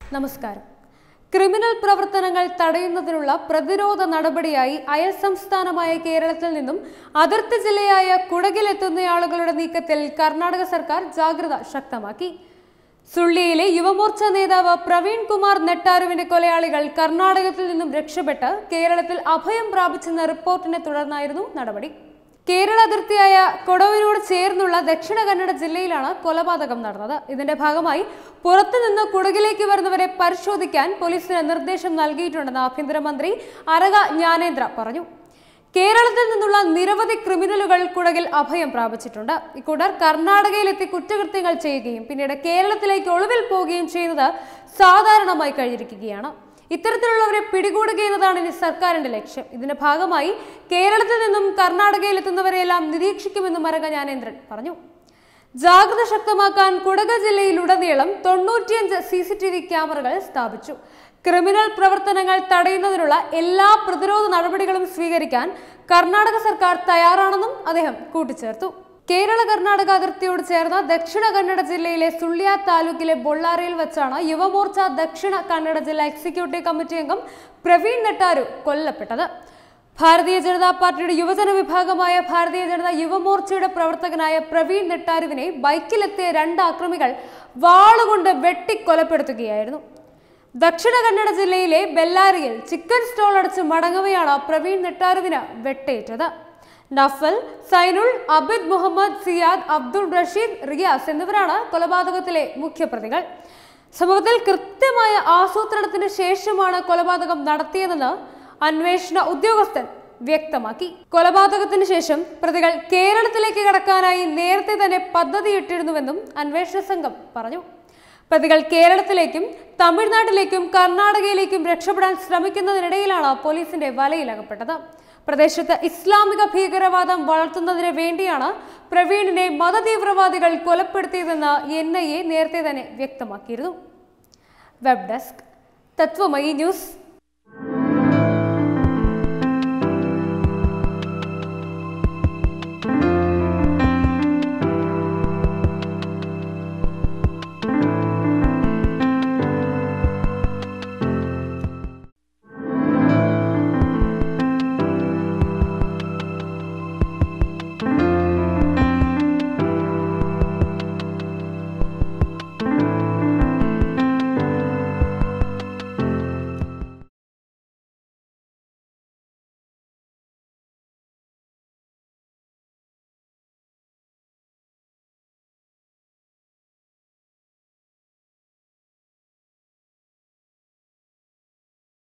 നമസ്കാരം ക്രിമിനൽ പ്രവർത്തനങ്ങൾ തടയുന്നതിനുള്ള പ്രതിരോധ നടപടിയായി അയൽ സംസ്ഥാനമായ കേരളത്തിൽ നിന്നും അതിർത്തി ജില്ലയായ കുടകിലെത്തുന്നയാളുകളുടെ നീക്കത്തിൽ കർണാടക സർക്കാർ ജാഗ്രത ശക്തമാക്കി സുള്ളിയിലെ യുവമോർച്ച നേതാവ് പ്രവീൺ കുമാർ നെട്ടാരുവിന്റെ കൊലയാളികൾ കർണാടകത്തിൽ നിന്നും രക്ഷപ്പെട്ട് കേരളത്തിൽ അഭയം പ്രാപിച്ചെന്ന റിപ്പോർട്ടിനെ തുടർന്നായിരുന്നു നടപടി കേരള അതിർത്തിയായ കൊടവിനോട് ചേർന്നുള്ള ദക്ഷിണ കന്നഡ ജില്ലയിലാണ് കൊലപാതകം നടന്നത് ഇതിന്റെ ഭാഗമായി പുറത്തുനിന്ന് കുടകിലേക്ക് വരുന്നവരെ പരിശോധിക്കാൻ പോലീസിന് നിർദ്ദേശം നൽകിയിട്ടുണ്ടെന്ന് ആഭ്യന്തരമന്ത്രി അരക ജ്ഞാനേന്ദ്ര പറഞ്ഞു കേരളത്തിൽ നിന്നുള്ള നിരവധി ക്രിമിനലുകൾ കുടകിൽ അഭയം പ്രാപിച്ചിട്ടുണ്ട് ഇക്കൂട്ടർ കർണാടകയിലെത്തി കുറ്റകൃത്യങ്ങൾ ചെയ്യുകയും പിന്നീട് കേരളത്തിലേക്ക് ഒളിവിൽ പോവുകയും ചെയ്യുന്നത് സാധാരണമായി കഴിഞ്ഞിരിക്കുകയാണ് ഇത്തരത്തിലുള്ളവരെ പിടികൂടുക എന്നതാണ് ഇനി സർക്കാരിന്റെ ലക്ഷ്യം ഇതിന്റെ ഭാഗമായി കേരളത്തിൽ നിന്നും കർണാടകയിൽ എത്തുന്നവരെയെല്ലാം നിരീക്ഷിക്കുമെന്നും മരക ജ്ഞാനേന്ദ്രൻ പറഞ്ഞു ജാഗ്രത ശക്തമാക്കാൻ കുടക ജില്ലയിലുടനീളം തൊണ്ണൂറ്റിയഞ്ച് സി സി ടി വി ക്യാമറകൾ സ്ഥാപിച്ചു ക്രിമിനൽ പ്രവർത്തനങ്ങൾ തടയുന്നതിനുള്ള എല്ലാ പ്രതിരോധ നടപടികളും സ്വീകരിക്കാൻ കർണാടക സർക്കാർ തയ്യാറാണെന്നും അദ്ദേഹം കൂട്ടിച്ചേർത്തു കേരള കർണാടക അതിർത്തിയോട് ചേർന്ന ദക്ഷിണ കന്നഡ ജില്ലയിലെ സുള്ളിയ താലൂക്കിലെ ബൊള്ളാരയിൽ വെച്ചാണ് യുവമോർച്ച ദക്ഷിണ കന്നഡ ജില്ലാ എക്സിക്യൂട്ടീവ് കമ്മിറ്റി അംഗം പ്രവീൺ നെട്ടാരു കൊല്ലപ്പെട്ടത് ഭാരതീയ ജനതാ പാർട്ടിയുടെ യുവജന വിഭാഗമായ ഭാരതീയ ജനതാ യുവമോർച്ചയുടെ പ്രവർത്തകനായ പ്രവീൺ നെട്ടാരുവിനെ ബൈക്കിലെത്തിയ രണ്ട് ആക്രമികൾ വാളുകൊണ്ട് വെട്ടിക്കൊലപ്പെടുത്തുകയായിരുന്നു ദക്ഷിണ കന്നഡ ജില്ലയിലെ ബെല്ലാരിയിൽ ചിക്കൻ സ്റ്റോൾ അടച്ച് മടങ്ങവെയാണ് പ്രവീൺ നെട്ടാരുവിന് വെട്ടേറ്റത് നഫൽ സൈനുൾ അബിദ് മുഹമ്മദ് സിയാദ് അബ്ദുൾ റഷീദ് റിയാസ് എന്നിവരാണ് കൊലപാതകത്തിലെ മുഖ്യപ്രതികൾ സംഭവത്തിൽ കൃത്യമായ ആസൂത്രണത്തിന് ശേഷമാണ് കൊലപാതകം നടത്തിയതെന്ന് അന്വേഷണ ഉദ്യോഗസ്ഥൻ വ്യക്തമാക്കി കൊലപാതകത്തിന് ശേഷം പ്രതികൾ കേരളത്തിലേക്ക് കടക്കാനായി നേരത്തെ തന്നെ പദ്ധതിയിട്ടിരുന്നുവെന്നും അന്വേഷണ സംഘം പറഞ്ഞു പ്രതികൾ കേരളത്തിലേക്കും തമിഴ്നാട്ടിലേക്കും കർണാടകയിലേക്കും രക്ഷപ്പെടാൻ ശ്രമിക്കുന്നതിനിടയിലാണ് പോലീസിന്റെ വലയിലകപ്പെട്ടത് പ്രദേശത്ത് ഇസ്ലാമിക ഭീകരവാദം വളർത്തുന്നതിന് വേണ്ടിയാണ് പ്രവീണിനെ മതതീവ്രവാദികൾ കൊലപ്പെടുത്തിയതെന്ന് എൻ ഐ എ നേരത്തെ തന്നെ വ്യക്തമാക്കിയിരുന്നു വെബ് ഡെസ്ക് തത്വമയി ന്യൂസ്